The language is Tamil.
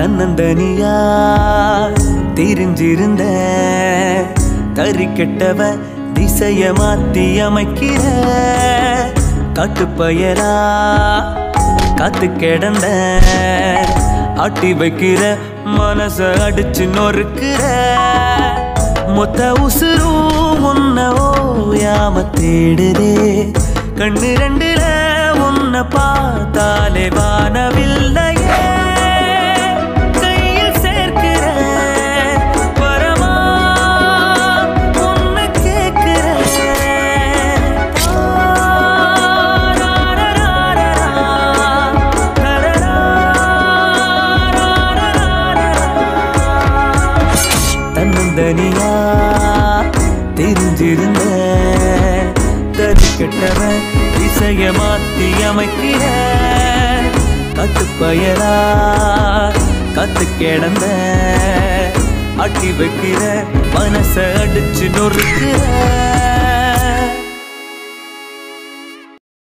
தன்னந்தனியா தெரிஞ்சிருந்த தறி கெட்டவ திசைய மாத்தி அமைக்கிற காட்டுப்பயலா காத்து கிடந்த ஆட்டி வைக்கிற மனச அடிச்சு நொறுக்கிற மொத்த உசுரும் உன்ன ஓயாம தேடுதே கண்ணு ரெண்டுல உன்னை பார்த்தாலே வானவில்லையே கையில் சேர்க்கிற வரமா உன்னை தன்னந்தனியா தெரிஞ்சிருந்த தறி கெட்டவன் திசைய மாத்தி அமைக்கிற காட்டுப்பயலா காத்து கிடந்த அட்டி வைக்கிற மனச அடிச்சு நொறுக்கிற